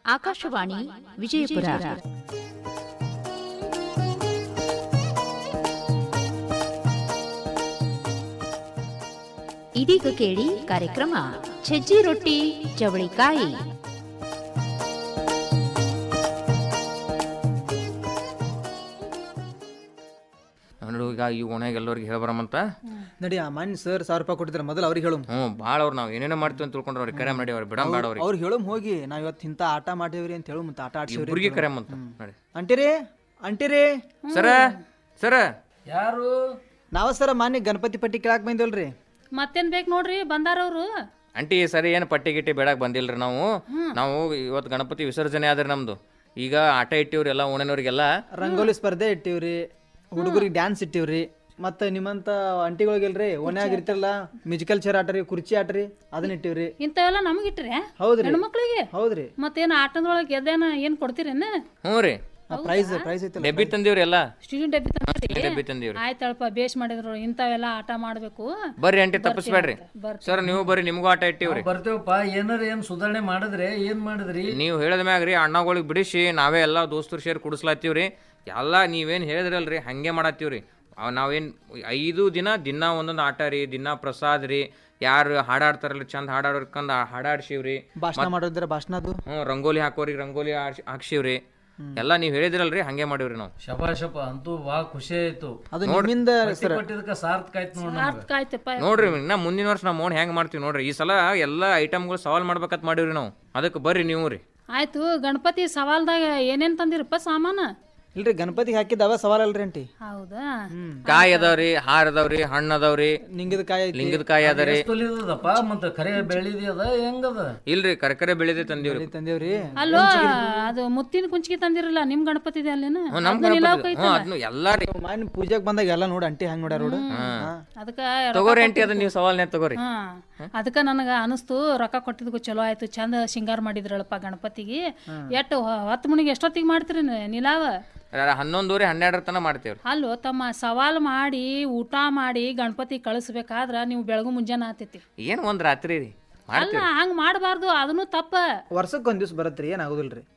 ಆಕಾಶವಾಣಿ ವಿಜಯಪುರ ಇದೀಗ ಕೇಳಿ ಕಾರ್ಯಕ್ರಮ ಸಜ್ಜಿ ರೊಟ್ಟಿ ಚವಳಿಕಾಯಿ ನೋಡು ಈಗ ಈ ಓಣ್ಯಾಗ ಎಲ್ಲರಿಗೆ ಹೇಳ್ಬರಮಂತ ನಡಿ ಆ ಮಾನ್ಯ ಸರ್ ಸಾವಿರ ರೂಪಾಯಿ ಕೊಟ್ಟಿದ್ರೆ ಮೊದಲು ಅವ್ರಿಗೆ ಹೇಳು ಹ್ಞೂ ಭಾಳ ಅವ್ರು ನಾವು ಏನೇನೋ ಮಾಡ್ತೀವಿ ಅಂತ ತಿಳ್ಕೊಂಡ್ರೆ ಅವ್ರಿಗೆ ಕರೆ ಮಾಡಿ ಅವ್ರಿಗೆ ಬಿಡಂ ಬೇಡ ಅವ್ರಿಗೆ ಅವ್ರಿಗೆ ಹೇಳು ಹೋಗಿ ನಾವ್ ಇವತ್ತು ಇಂಥ ಆಟ ಮಾಡೇವ್ರಿ ಅಂತ ಹೇಳು ಮತ್ತೆ ಆಟ ಆಡ್ಸೇವ್ರಿ ಇಬ್ಬರಿಗೆ ಕರೆಮಂತ ನೋಡಿ ಅಂಟಿರಿ ಅಂಟಿರಿ ಸರ ಸರ ಯಾರು ನಾವ ಸರ ಮಾನ್ಯ ಗಣಪತಿ ಪಟ್ಟಿ ಕೇಳಾಕ್ ಬಂದಿವಲ್ರಿ ಮತ್ತೇನ್ ಬೇಕು ನೋಡ್ರಿ ಬಂದಾರವ್ರು ಅಂಟಿ ಸರಿ ಏನು ಪಟ್ಟಿ ಗಿಟ್ಟಿ ಬೇಡಕ್ಕೆ ಬಂದಿಲ್ರಿ ನಾವು ನಾವು ಇವತ್ತು ಗಣಪತಿ ವಿಸರ್ಜನೆ ಆದ್ರಿ ನಮ್ದು ಈಗ ಆಟ ಇಟ್ಟಿವ್ರಿ ಎಲ್ಲ ಓಣೆನವ್ರಿಗೆಲ್ಲ ರಂಗೋಲಿ ಸ್ಪರ್ಧೆ ಇಟ್ಟಿವ್ರಿ ಹುಡುಗರಿಗೆ ಡ್ಯಾನ್ಸ್ ಇಟ್ಟಿವ್ರಿ ಮತ್ತೆ ನಿಮ್ಮಂತ ಅಂಟಿಗಳಿಗೆಲ್ರಿ ಓನ್ಯಾಗ ಇರ್ತಿರಲ್ಲ ಮ್ಯೂಸಿಕಲ್ ಚೇರ್ ಆಟ ರೀ ಕುರ್ಚಿ ಆಟ ರೀ ಅದನ್ನ ಇಟ್ಟಿವ್ರಿ ಇಂಥವೆಲ್ಲ ನಮಗಿಟ್ರೆ ಹೌದ್ರಿ ಹೆಣ್ಮಕ್ಳಿಗೆ ಹೌದ್ರಿ ಮತ್ತೇನು ಆಟದೊಳಗೆ ಗೆದ್ದೇನ ಏನ್ ಕೊಡ್ತೀರೇನ ಹ್ಞೂ ರೀ ಪ್ರೈಸ್ ಪ್ರೈಸ್ ಐತಲ್ಲ ಡೆಬ್ಬಿ ತಂದೀವ್ರಿ ಎಲ್ಲ ಸ್ಟೂಡೆಂಟ್ ಡಬ್ಬಿ ತಂದ್ರಿ ಡೆಬ್ಬಿ ತಂದೀವ್ರಿ ಆಯ್ತಳಪ್ಪ ಬೇಷ್ ಮಾಡಿದ್ರು ಇಂಥವೆಲ್ಲ ಆಟ ಮಾಡ್ಬೇಕು ಬರ್ರಿ ಅಂಟಿ ತಪ್ಪಿಸ್ಬೇಡ್ರಿ ಬರ್ತೀವಿ. ಸರ್ ನೀವು ಬರ್ರಿ ನಿಮಗೂ ಆಟ ಇಟ್ಟಿವ್ರಿ ಬರ್ತೇವಪ್ಪ ಏನಾರ ಏನ್ ಸುಧಾರಣೆ ಮಾಡಿದ್ರೆ ಏನ್ ಮಾಡಿದ್ರಿ ನೀವು ಹೇಳಿದ ಮ್ಯಾಗ ರೀ ಅಣ್ಣಗಳಿಗೆ ಬಿಡಿಸಿ ನಾವೇ ಎಲ್ಲ ದೋಸ್ತರು ಸೇರಿ ಕುಡಿಸ್ಲಾತ್ತೀವ್ರಿ ಎಲ್ಲ ನೀವೇನು ಹೇಳಿದ್ರಲ್ರಿ ಹಂಗೆ ಮಾಡತ್ತೀವ್ರಿ ಅವ್ ನಾವೇನ್ ಐದು ದಿನ ದಿನ ಒಂದೊಂದು ಆಟ ರೀ ದಿನ ಪ್ರಸಾದ್ ರೀ ಯಾರು ಹಾಡಾಡ್ತಾರಲ್ಲ ಚಂದ ಹಾಡಾಡ್ಕಂದ್ ಹಾಡಾಡ್ಸಿವ್ರಿ ಭಾಷಣ ಮಾಡೋದ್ರ ಭಾಷಣ ಅದು ಹ್ಞೂ ರಂಗೋಲಿ ಹಾಕೋರಿ ರಂಗೋಲಿ ಹಾಡ್ಸಿ- ಹಾಕ್ಸಿವ್ರಿ ಎಲ್ಲ ನೀವು ಹೇಳಿದ್ರಲ್ರಿ ಹಂಗೆ ಮಾಡೀವ್ರಿ ನಾವು ಶಬಾಷಪ್ಪ ಅಂತೂ ಬಾ ಖುಷಿ ಆಯ್ತು ಅದು ನಿಮ್ಮಿಂದ ಸರ್ ಕೊಟ್ಟಿದ್ದಕ್ಕ ಸಾರ್ಥಕ ಆಯ್ತು ನೋಡ್ ನಮ್ಗೆ. ಅರ್ಥ ಆಯ್ತಪ್ಪ ನೋಡ್ರಿ ಇನ್ನ ಮುಂದಿನ ವರ್ಷ ನಾವು ಮೋನ್ ಹೆಂಗ್ ಮಾಡ್ತೀವಿ ನೋಡ್ರಿ ಈ ಸಲ ಎಲ್ಲ ಐಟಮ್ಗಳು ಸವಾಲ್ ಮಾಡ್ಬೇಕಂತ ಮಾಡೀವ್ರಿ ನಾವು ಅದಕ್ಕೆ ಬರ್ರಿ ನೀವು ರೀ ಆಯ್ತು ಗಣಪತಿ ಸವಾಲ್ದಾಗ ಏನೇನ್ ತಂದಿರಪ್ಪ ಸಾಮಾನ ಇಲ್ರಿ ಗಣಪತಿಗೆ ಹಾಕಿದವ ಸವಾಲ್ ಅಲ್ರಿ ಅಂಟಿ ಹೌದಾ ಕಾಯಿ ಅದಾವ್ರಿ ಹಾರ ಅದಾವ್ರಿ ಹಣ್ಣು ಅದಾವ್ರಿ ನಿಂಗದ ಕಾಯಿ ಐತಿ ಲಿಂಗದ ಕಾಯಿ ಅದರಿ ಎಷ್ಟ್ ತೊಲಿದದಪ್ಪ ಮತ್ತ ಖರೆ ಬೆಳಿದಿ ಅದ ಹೆಂಗದ ಇಲ್ರಿ ಕರ್ಕರೆ ಬೆಳೆದೇ ತಂದೀವ್ರಿ ತಂದೇವ್ರಿ ಅಲ್ಲೋ ಅದು ಮುತ್ತಿನ ಕುಂಚಿಗೆ ತಂದಿರಲ್ಲ ನಿಮ್ ಗಣಪತಿ ಅಲ್ಲೇನ ಹ್ಞೂ ನಮ್ ಗಣಪತಿ ಹ್ಞೂ ಅದನ್ನು ಎಲ್ಲಾ ರೀ ಮಾನ್ಯ ಪೂಜೆಗೆ ಬಂದಾಗ ಎಲ್ಲ ನೋಡಿ ಅಂಟಿ ಹೆಂಗ್ ನೋಡ್ಯಾರ ನೋಡು ಅದಕ್ಕ ತಗೋರಿ ಅಂಟಿ ಅದನ್ನ ನೀವು ಸವಾಲ್ನೇ ತಗೋರಿ ಹಾ ಅದಕ್ಕ ನನಗ ಅನಿಸ್ತು ರೊಕ್ಕ ಕೊಟ್ಟಿದ್ಕು ಚಲೋ ಆಯ್ತು ಚಂದ ಶೃಂಗಾರ ಮಾಡಿದ್ರಳಪ್ಪ ಗಣಪತಿಗೆ ಎಟ್ಟು ಹತ್ತು ಮಣಿಗೆ ಎಷ್ಟೊತ್ತಿಗೆ ಮಾಡ್ತೀರಿ ನ- ನಿಲಾವ ಹನ್ನೊಂದೂರಿ ಹನ್ನೆರಡರ ತನಕ ಮಾಡ್ತೇವ್ರಿ ಅಲ್ಲೋ ತಮ್ಮ ಸವಾಲ್ ಮಾಡಿ ಊಟ ಮಾಡಿ ಗಣಪತಿ ಕಳಿಸ್ಬೇಕಾದ್ರ ನೀವು ಬೆಳಗು ಮುಂಜಾನೆ ಆತೈತಿ ಏನ್ ಒಂದ್ ರಾತ್ರಿ ರೀ ಅಲ್ಲ ಹಂಗ್ ಮಾಡಬಾರ್ದು ಅದನ್ನು ತಪ್ಪ ವರ್ಷಕ್ಕೆ ಒಂದ್ ದಿವ್ಸ ಬರತ್ರಿ ಏನ್ ಆಗುದಿಲ್ರಿ